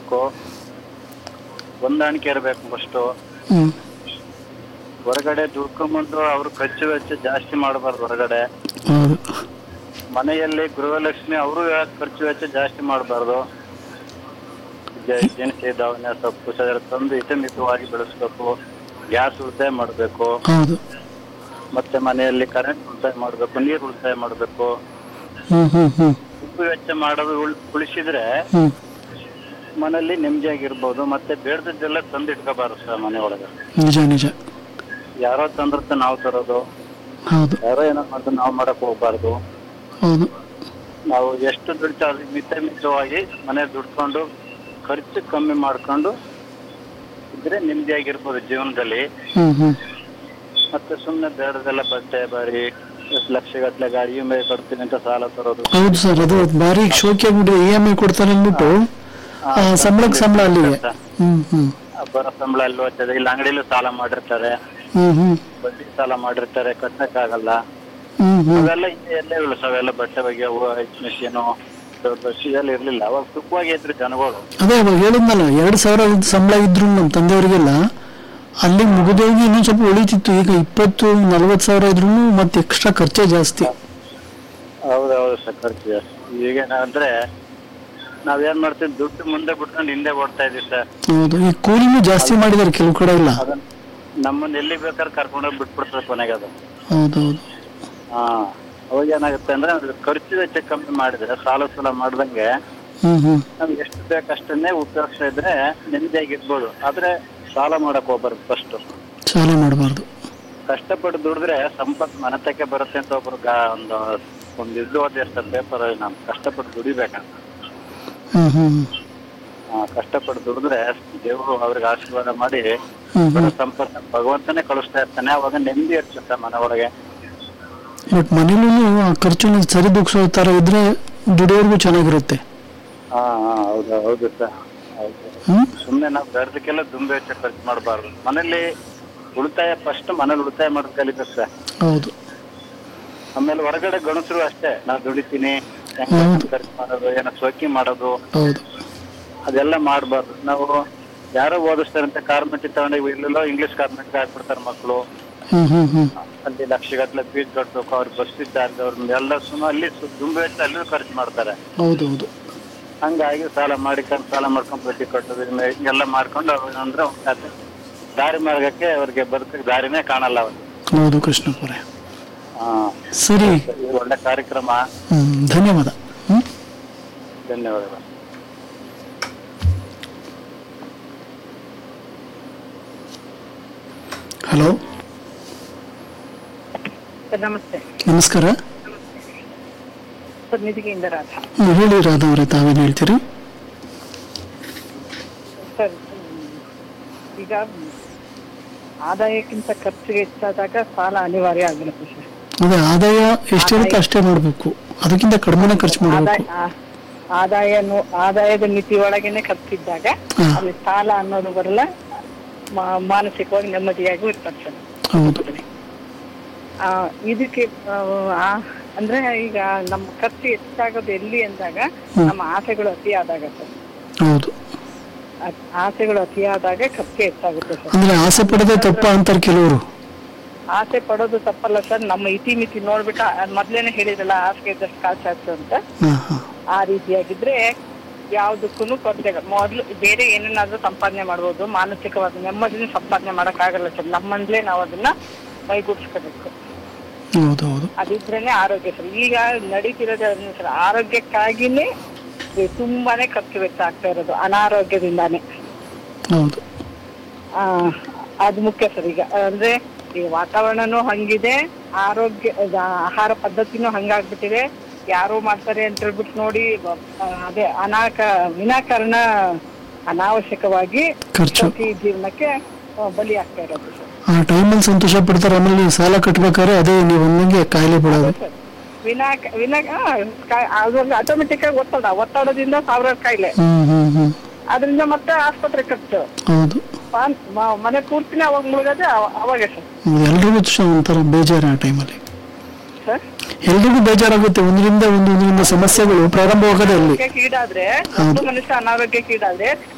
ಇರಬೇಕು ಹೊಂದಾಣಿಕೆ ಇರಬೇಕು ಫಸ್ಟು ಹ್ಮ್ ಹೊರಗಡೆ ದುಡ್ಕೊಂಬಂದು ಅವ್ರು ಖರ್ಚು ವೆಚ್ಚ ಜಾಸ್ತಿ ಮಾಡಬಾರ್ದು ಹೊರಗಡೆ ಹೌದು ಮನೆಯಲ್ಲಿ ಗೃಹಲಕ್ಷ್ಮಿ ಅವರು ಖರ್ಚು ವೆಚ್ಚ ಜಾಸ್ತಿ ಮಾಡಬಾರ್ದು ದಿನಸಿ ಧಾನ್ಯ ಸೊಪ್ಪು ಸದರ ತಂದು ಹಿತಮಿತವಾಗಿ ಬೆಳೆಸ್ಬೇಕು ಗ್ಯಾಸ್ ಉಳಿತಾಯ ಮಾಡಬೇಕು ಹೌದು ಮತ್ತೆ ಮನೆಯಲ್ಲಿ ಕರೆಂಟ್ ಉಳಿತಾಯ ಮಾಡಬೇಕು ನೀರು ಉಳಿತಾಯ ಮಾಡಬೇಕು ಹ್ಮ್ ಹ್ಮ್ ಹ್ಮ್ ಉಪ್ಪು ವೆಚ್ಚ ಮಾಡೋದು ಉಳ್- ಉಳಿಸಿದ್ರೆ ಹ್ಮ್ ಮನೆಯಲ್ಲಿ ನೆಮ್ಮದಿಯಾಗಿರ್ಬೋದು ಮತ್ತೆ ಬೇಡದದ್ದೆಲ್ಲ ತಂದು ಇಟ್ಕೋಬಾರ್ದು ಸರ್ ಮನೆ ಒಳಗೆ ನಿಜ ನಿಜ ಯಾರೋ ತಂದಿರ್ತ ನಾವು ತರೋದು ಹೌದು ಯಾರೋ ಏನೋ ಮಾಡಿದ್ರೆ ನಾವು ಮಾಡಕ್ ಹೋಗ್ಬಾರ್ದು ಹೌದು ನಾವು ಎಷ್ಟು ದುಡ್ಡು ಅದಕ್ಕೆ ಮಿತ ಮಿತವಾಗಿ ಮನೆ ದುಡ್ಕೊಂಡು ಖರ್ಚು ಕಮ್ಮಿ ಮಾಡ್ಕೊಂಡು ಇದ್ರೆ ನೆಮ್ಮದಿಯಾಗಿರ್ಬೋದು ಜೀವನದಲ್ಲಿ ಹ್ಮ್ ಹ್ಮ್ ಮತ್ತೆ ಸುಮ್ಮನೆ ಬೇಡದೆಲ್ಲ ಬಟ್ಟೆ ಬಾರಿ ಎಷ್ಟು ಲಕ್ಷಗಟ್ಟಲೆ ಗಾಡಿ ಇ ಎಂ ಐ ಕೊಡ್ತೀನಿ ಅಂತ ಸಾಲ ತರೋದು ಹೌದು ಸರ್ ಅದು ಭಾರಿ ಶೋಕಿ ಆಗ್ಬಿಟ್ಟು ಇ ಎಮ್ ಐ ಕೊಡ್ತಾರೆ ಅಂದ್ಬಿಟ್ಟು ಆ, ಸಂಬಳಕ್ಕೆ ಸಂಬಳ ಅಲ್ಲಿಗೆ ಹ್ಮ್ ಹ್ಮ್ ಆ ಬರೋ ಸಂಬಳ ಅಲ್ಲಿ ಹೋಗ್ತದೆ ಇಲ್ಲಿ ಅಂಗಡಿಲೂ ಸಾಲ ಮಾಡಿರ್ತಾರೆ ಹ್ಮ್ ಹ್ಮ್ ಬಡ್ಡಿ ಸಾಲ ಮಾಡಿರ್ತಾರೆ ಕಟ್ಟಕ್ಕಾಗಲ್ಲ ಹ್ಮ್ ಹ್ಮ್ ಅವೆಲ್ಲ ಹಿಂದೆ ಎಲ್ಲೇ ಅವೆಲ್ಲ ಬಟ್ಟೆ ಬಗ್ಗೆ ಅವು ಐಸ್ ಮಿಷಿನು ದೊಡ್ಡ ದೊಡ್ಡ ಇದೆಲ್ಲ ಇರ್ಲಿಲ್ಲ ಅವಾಗ ಸುಖವಾಗಿ ಇದ್ರು ಜನಗಳು ಅದೇ ಅವಾಗ ಹೇಳಿದ್ನಲ್ಲ ಎರಡು ಸಾವಿರ ಸಂಬಳ ಇದ್ರು ನಮ್ಮ ತಂದೆಯವರಿಗೆಲ್ಲ ಅಲ್ಲಿ ಮುಗಿದೋಗಿ ಇನ್ನೊಂದು ಸ್ವಲ್ಪ ಉಳಿತಿತ್ತು ಈಗ ಇಪ್ಪತ್ತು ನಲ್ವತ್ತು ಸಾವಿರ ಇದ್ರು ಮತ್ತೆ ಎಕ್ಸ್ಟ್ರಾ ಖರ್ಚೇ ಜಾಸ್ತಿ ಹೌದೌದು ಸರ್ ಖರ್ಚು ಜಾಸ್ತಿ ಈಗೇನಂದ್ರೆ ನಾವೇನ್ ಮಾಡ್ತೀವಿ ದುಡ್ಡು ಮುಂದೆ ಬಿಟ್ಕೊಂಡು ಹಿಂದೆ ಓಡ್ತಾ ಇದೀವಿ ಸರ್ ಹೌದು ಈ ಕೂಲಿನೂ ಜಾಸ್ತಿ ಮಾಡಿದ್ದಾರೆ ಕೆಲವು ಕಡೆ ಇಲ್ಲ ಅದನ್ನ ನಮ್ಮನ್ನ ಎಲ್ಲಿ ಬೇಕಾದ್ರೆ ಕರ್ಕೊಂಡೋಗಿ ಬಿಟ್ಬಿಡ್ತಾರೆ ಕೊನೆಗೆ ಅದು ಹೌದೌದು ಹಾ ಅವಾಗ ಏನಾಗುತ್ತೆ ಅಂದ್ರೆ ಅದು ಖರ್ಚು ವೆಚ್ಚ ಕಮ್ಮಿ ಮಾಡಿದ್ರೆ ಸಾಲ ಸಾಲ ಮಾಡ್ದಂಗೆ ಹ್ಮ್ ಹ್ಮ್ ನಮ್ಗೆ ಎಷ್ಟು ಬೇಕಷ್ಟನ್ನೇ ಉಪಯೋಗಿಸ್ತಾ ಇದ್ರೆ ನೆಮ್ಮದಿಯಾಗಿರ್ಬೋದು ಆದ್ರೆ ಸಾಲ ಮಾಡಕ್ ಹೋಗ್ಬಾರ್ದು ಫಸ್ಟ್ ಸಾಲ ಮಾಡಬಾರ್ದು ಕಷ್ಟಪಟ್ಟು ದುಡಿದ್ರೆ ಸಂಪತ್ತು ಮನತಕ್ಕೆ ಬರುತ್ತೆ ಅಂತ ಒಬ್ರು ಗಾ ಒಂದು ಒಂದು ಇದು ಓದಿರ್ತಾರೆ ಪೇಪರ್ ನಾನು ಕಷ್ಟಪಟ್ಟು ದುಡಿಬೇಕಂತ ಹ್ಮ್ ಹ್ಮ್ ಆ, ಕಷ್ಟಪಟ್ಟು ದುಡಿದ್ರೆ ದೇವರು ಅವ್ರಿಗೆ ಆಶೀರ್ವಾದ ಮಾಡಿ ಹ್ಮ್ ಬರೋ ಹ್ಮ್ ಸಂಪತ್ತನ್ನ ಭಗವಂತನೇ ಕಳಿಸ್ತಾ ಇರ್ತಾನೆ ಅವಾಗ ನೆಮ್ಮದಿ ಇರ್ತದೆ ಮನೆ ಒಳಗೆ ಬಟ್ ಮನೇಲೂ ಆ ಖರ್ಚನ್ನು ಸರಿದೂಗಿಸೋ ತರ ಇದ್ರೆ ದುಡಿಯೋರ್ಗೂ ಚೆನ್ನಾಗಿರುತ್ತೆ ಹಾ ಹಾ ಹೌದು ಹೌದು ಸರ್ ಹೌದು ಹ್ಮ್ ಸುಮ್ಮನೆ ನಾವು ಬೇಡದಕ್ಕೆಲ್ಲ ದುಂಬೆ ವೆಚ್ಚ ಖರ್ಚು ಮಾಡಬಾರ್ದು ಮನೇಲಿ ಉಳಿತಾಯ ಫಸ್ಟ್ ಮನೇಲಿ ಉಳಿತಾಯ ಮಾಡೋದು ಕಲಿಬೇಕು ಸರ್ ಹೌದು ಆಮೇಲೆ ಹೊರಗಡೆ ಗಣಸರು ಅಷ್ಟೇ ನಾವು ದುಡಿತೀನಿ ಹೌದು. ಖರ್ಚು ಮಾಡೋದು ಏನೋ ಸೋಕಿ ಮಾಡೋದು ಹೌದು ಅದೆಲ್ಲ ಮಾಡಬಾರ್ದು ನಾವು ಯಾರೋ ಓದಿಸ್ತಾರಂತೆ ಕಾರ್ಮೆಂಟ್ ತಗೊಂಡು ಇಲ್ಲೆಲ್ಲೋ ಇಂಗ್ಲಿಷ್ ಕಾರ್ಮೆಂಟ್ ಹಾಕ್ಬಿಡ್ತಾರೆ ಮಕ್ಕಳು ಹ್ಮ್ ಹ್ಮ್ ಹ್ಮ್ ಅಲ್ಲಿ ಲಕ್ಷಗಟ್ಟಲೆ ಫೀಸ್ ಕಟ್ಟಬೇಕು ಅವ್ರು ಬಸ್ ಚಾರ್ಜ್ ಅವ್ರನ್ನ ಎಲ್ಲ ಸುಮ್ಮನೆ ಅಲ್ಲಿ ಸು- ದುಂಬೆ ವೆಚ್ಚ ಅಲ್ಲೂ ಖರ್ಚು ಮಾಡ್ತಾರೆ ಹೌದು ಹೌದು ಹಂಗಾಗಿ ಸಾಲ ಮಾಡಿಕೊಂಡು ಸಾಲ ಮಾಡ್ಕೊಂಡು ಬಡ್ಡಿ ಕಟ್ಟೋದು ಇದ್ನ ಎಲ್ಲ ಮಾಡ್ಕೊಂಡು ಅವ್ರು ಅಂದ್ರೆ ಅವ್ರ ಕತೆ ದಾರಿ ಮಾರ್ಗಕ್ಕೆ ಅವ್ರಿಗೆ ಬದುಕಕ್ಕೆ ದಾರಿನೇ ಕಾಣಲ್ಲ ಅವ್ರು ಹೌದು ಕೃಷ್ಣಪ್ಪರೇ ಹಾ ಸರಿ ಇದು ಒಳ್ಳೆ ಕಾರ್ಯಕ್ರಮ ಹ್ಮ್ ಧನ್ಯವಾದ ಹ್ಮ್ ಧನ್ಯವಾದಗಳು ಹಲೋ ಸರ್ ನಮಸ್ತೆ ನಮಸ್ಕಾರ ಸರ್ ನಿಧಿಗೆಯಿಂದ ರಾಧ ಹ್ಮ್, ಹೇಳಿ ರಾಧಾ ಅವರೇ ತಾವೇನು ಹೇಳ್ತೀರಿ ಸರ್ ಹ್ಮ್, ಈಗ ಆದಾಯಕ್ಕಿಂತ ಖರ್ಚಿಗೆ ಹೆಚ್ಚಾದಾಗ ಸಾಲ ಅನಿವಾರ್ಯ ಆಗಿರುತ್ತೆ ಸರ್ ಅದೇ ಆದಾಯ ಎಷ್ಟಿರುತ್ತೆ ಅಷ್ಟೇ ಮಾಡಬೇಕು ಅದಕ್ಕಿಂತ ಕಡಿಮೆನೇ ಖರ್ಚು ಆದಾಯ ಮಾಡಬೇಕು ಆ- ಆದಾಯ ನೋ- ಆದಾಯದ ಮಿತಿ ಒಳಗೇನೆ ಖರ್ಚಿದ್ದಾಗ ಹಾ. ಅಲ್ಲಿ ಸಾಲ ಅನ್ನೋದು ಬರಲ್ಲ ಮಾ- ಮಾನಸಿಕವಾಗಿ ನೆಮ್ಮದಿಯಾಗೂ ಇರ್ತಾರೆ ಸರ್ ಹೌದು ಆ, ಇದಕ್ಕೆ ಆ, ಆ- ಅಂದ್ರೆ ಈಗ ನಮ್ಮ ಖರ್ಚು ಹೆಚ್ಚಾಗೋದು ಎಲ್ಲಿ ಅಂದಾಗ ಹ್ಮ್. ನಮ್ಮ ಆಸೆಗಳು ಅತಿ ಆದಾಗ ಸರ್ ಹೌದು ಆ- ಆಸೆಗಳು ಅತಿ ಆದಾಗ ಖರ್ಚು ಹೆಚ್ಚಾಗುತ್ತೆ ಸರ್ ಅಂದ್ರೆ ಆಸೆ ಪಡದೆ ತಪ್ಪ ಅಂತಾರೆ ಕೆಲವರು ಆಸೆ ಪಡೋದು ತಪ್ಪಲ್ಲ ಸರ್ ನಮ್ಮ ಇತಿಮಿತಿ ನೋಡ್ಬಿಟ್ಟು ಆ- ಮೊದ್ಲೇನೆ ಹೇಳಿದ್ರಲ್ಲ ಆಸೆ ಇದ್ದಷ್ಟು ಕಾಸಾಯ್ತು ಅಂತ ಹಾ ಹಾ ಆ ರೀತಿಯಾಗಿದ್ರೆ ಯಾವ್ದಕ್ಕೂ ಕೊರತೆ ಮೊದ್ಲು ಬೇರೆ ಏನೇನಾದ್ರೂ ಸಂಪಾದನೆ ಮಾಡ್ಬೋದು ಮಾನಸಿಕವಾದ ನೆಮ್ಮದಿನ ಸಂಪಾದನೆ ಮಾಡಕ್ಕಾಗಲ್ಲ ಸರ್ ನಮ್ಮಂದ್ಲೇ ನಾವು ಅದನ್ನ ಮೈಗೂಡಿಸ್ಕೋಬೇಕು ಹೌದು ಹೌದು ಅದಿದ್ರೇನೆ ಆರೋಗ್ಯ ಸರ್ ಈಗ ನಡೀತಿರೋದೇ ಅದನ್ನ ಸರ್ ಆರೋಗ್ಯಕ್ಕಾಗಿನೇ ಈ ತುಂಬಾನೇ ಖರ್ಚು ವೆಚ್ಚ ಆಗ್ತಾ ಇರೋದು ಅನಾರೋಗ್ಯದಿಂದಾನೇ ಹೌದು ಆ, ಅದು ಮುಖ್ಯ ಸರ್ ಈಗ ಅಂದ್ರೆ ಈ ವಾತಾವರಣನೂ ಹಂಗಿದೆ ಆರೋಗ್ಯ ಅದ ಆಹಾರ ಪದ್ಧತಿನೂ ಹಂಗಾಗ್ಬಿಟ್ಟಿದೆ ಯಾರೋ ಮಾಡ್ತಾರೆ ಅಂತ ಹೇಳ್ಬಿಟ್ಟು ನೋಡಿ ಬ- ಆ, ಅದೇ ಅನಾಕ ವಿನಾಕಾರಣ ಅನಾವಶ್ಯಕವಾಗಿ ಖರ್ಚು. ಪ್ರತಿ ಜೀವನಕ್ಕೆ ಆ, ಬಲಿ ಆಗ್ತಾ ಇರೋದು ಸರ್ ಆ ಟೈಮಲ್ಲಿ ಸಂತೋಷ ಪಡ್ತಾರೆ ಆಮೇಲೆ ನೀವು ಸಾಲ ಕಟ್ಬೇಕಾದ್ರೆ ಅದೇ ನೀವು ಒಂದಂಗೆ ಕಾಯಿಲೆ ಬಿಡೋದು ಸರ್ ವಿನಾಕ ವಿನಾಕ ಅದೊಂದು ಆಟೋಮೆಟಿಕ್ ಆಗಿ ಒತ್ತಡ ಒತ್ತಡದಿಂದ ಸಾವಿರಾರು ಕಾಯಿಲೆ ಹ್ಮ್ ಹ್ಮ್ ಹ್ಮ್ ಅದರಿಂದ ಮತ್ತೆ ಆಸ್ಪತ್ರೆ ಖರ್ಚು ಹೌದು ಪಾನ್- ಮ- ಮನೆ ಪೂರ್ತಿನೇ ಅವಾಗ ಮುಳುಗದೆ ಅವ- ಅವಾಗೆ ಸರ್ ಎಲ್ರಿಗೂ ಸ- ಒಂಥರ ಬೇಜಾರು ಆ ಟೈಮಲ್ಲಿ ಸರ್ ಎಲ್ರಿಗೂ ಬೇಜಾರಾಗುತ್ತೆ ಒಂದರಿಂದ ಒಂದು ಒಂದರಿಂದ ಸಮಸ್ಯೆಗಳು ಪ್ರಾರಂಭವಾಗೋದೇ ಅಲ್ಲಿ ಅನಾರೋಗ್ಯಕ್ಕೀಡಾದ್ರೆ ಹೌದು. ಒಬ್ಬ ಮನುಷ್ಯ ಅನಾರೋಗ್ಯಕ್ಕೀಡಾದ್ರೆ